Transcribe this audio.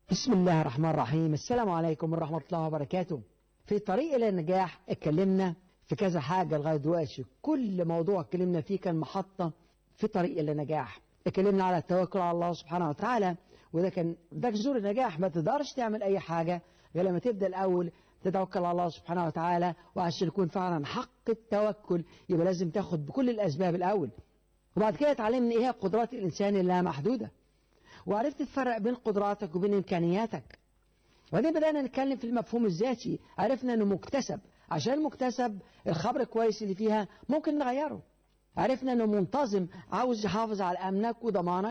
بسم الله الرحمن الرحيم السلام عليكم ورحمة الله وبركاته في طريق إلى النجاح اتكلمنا في كذا حاجة لغاية دلوقتي كل موضوع اتكلمنا فيه كان محطة في طريق إلى النجاح اتكلمنا على التوكل على الله سبحانه وتعالى وده كان ده جذور النجاح ما تقدرش تعمل أي حاجة غير لما تبدأ الأول تتوكل على الله سبحانه وتعالى وعشان يكون فعلا حق التوكل يبقى لازم تاخد بكل الأسباب الأول وبعد كده اتعلمنا إيه هي قدرات الإنسان اللي محدودة وعرفت تفرق بين قدراتك وبين إمكانياتك وبعدين بدأنا نتكلم في المفهوم الذاتي عرفنا أنه مكتسب عشان المكتسب الخبر الكويس اللي فيها ممكن نغيره عرفنا أنه منتظم عاوز يحافظ على أمنك وضمانك